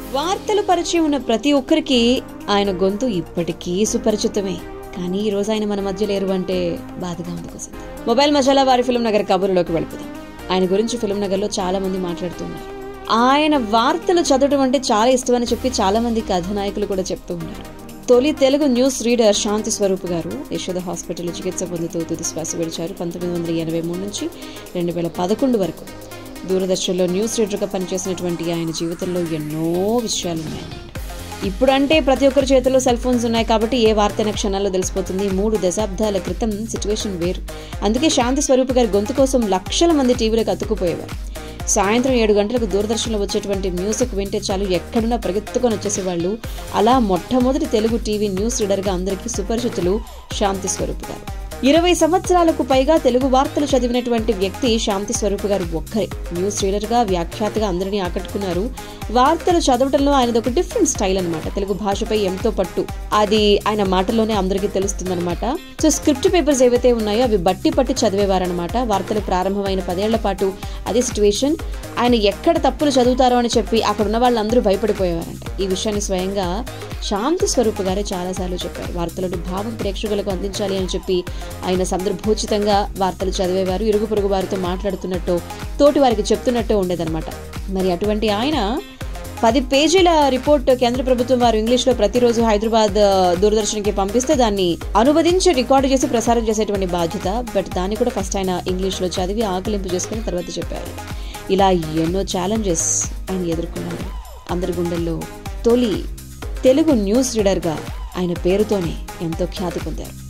వార్తలు పరిచయం ఉన్న ప్రతి ఒక్కరికి ఆయన గొంతు ఇప్పటికీ సుపరిచితమే కానీ ఈ రోజు ఆయన మన మధ్య లేరు అంటే బాధగా ఉంది కోసం మొబైల్ మసాలా వారి ఫిల్మ్ నగర్ కబుర్లోకి వెళ్ళిపోదాం ఆయన గురించి ఫిల్మ్ నగర్ లో చాలా మంది మాట్లాడుతున్నారు ఆయన వార్తలు చదవడం అంటే చాలా ఇష్టమని చెప్పి చాలా మంది కథానాయకులు కూడా చెప్తూ ఉన్నారు తొలి తెలుగు న్యూస్ రీడర్ శాంతి స్వరూప్ గారు యశోద హాస్పిటల్లో చికిత్స పొందుతూ తుది శ్వాస విడిచారు పంతొమ్మిది వందల ఎనభై మూడు నుంచి రెండు వేల పదకొండు వరకు దూరదర్శన్లో న్యూస్ రీడర్గా పనిచేసినటువంటి ఆయన జీవితంలో ఎన్నో విషయాలు ఉన్నాయి ఇప్పుడంటే ప్రతి ఒక్కరి చేతిలో సెల్ ఫోన్స్ ఉన్నాయి కాబట్టి ఏ వార్తైన క్షణాల్లో తెలిసిపోతుంది మూడు దశాబ్దాల క్రితం సిచ్యువేషన్ వేరు అందుకే శాంతి స్వరూప్ గారి గొంతు కోసం లక్షల మంది టీవీలకు అతుక్కుపోయేవారు సాయంత్రం ఏడు గంటలకు దూరదర్శన్లో వచ్చేటువంటి మ్యూజిక్ వింటే చాలు ఎక్కడున్నా పరిగెత్తుకొని వచ్చేసేవాళ్ళు అలా మొట్టమొదటి తెలుగు టీవీ న్యూస్ రీడర్గా అందరికీ సుపరిచితులు శాంతి స్వరూప్ గారు ఇరవై సంవత్సరాలకు పైగా తెలుగు వార్తలు చదివినటువంటి వ్యక్తి శాంతి స్వరూప్ గారు ఒక్కరే న్యూస్ రీడర్గా వ్యాఖ్యాతగా అందరినీ ఆకట్టుకున్నారు వార్తలు చదవడంలో ఆయనది ఒక డిఫరెంట్ స్టైల్ అనమాట తెలుగు భాషపై ఎంతో పట్టు అది ఆయన మాటల్లోనే అందరికీ తెలుస్తుందన్నమాట సో స్క్రిప్ట్ పేపర్స్ ఏవైతే ఉన్నాయో అవి బట్టి పట్టి చదివేవారనమాట వార్తలు ప్రారంభమైన పదేళ్ల పాటు అదే సిచ్యువేషన్ ఆయన ఎక్కడ తప్పులు చదువుతారో అని చెప్పి అక్కడ ఉన్న వాళ్ళందరూ భయపడిపోయేవారంట ఈ విషయాన్ని స్వయంగా శాంతి స్వరూప్ గారే చాలాసార్లు చెప్పారు వార్తలను భావం ప్రేక్షకులకు అందించాలి అని చెప్పి ఆయన సందర్భోచితంగా వార్తలు చదివేవారు ఇరుగు పొరుగు వారితో మాట్లాడుతున్నట్టు తోటి వారికి చెప్తున్నట్టు ఉండేదన్నమాట మరి అటువంటి ఆయన పది పేజీల రిపోర్ట్ కేంద్ర ప్రభుత్వం వారు ఇంగ్లీష్లో ప్రతిరోజు హైదరాబాద్ దూరదర్శన్కి పంపిస్తే దాన్ని అనువదించి రికార్డు చేసి ప్రసారం చేసేటువంటి బాధ్యత బట్ దాన్ని కూడా ఫస్ట్ ఆయన ఇంగ్లీష్లో చదివి ఆకలింపు చేసుకుని తర్వాత చెప్పారు ఇలా ఎన్నో ఛాలెంజెస్ ఆయన ఎదుర్కొన్నారు అందరి గుండెల్లో తొలి తెలుగు న్యూస్ రీడర్గా ఆయన పేరుతోనే ఎంతో ఖ్యాతి పొందారు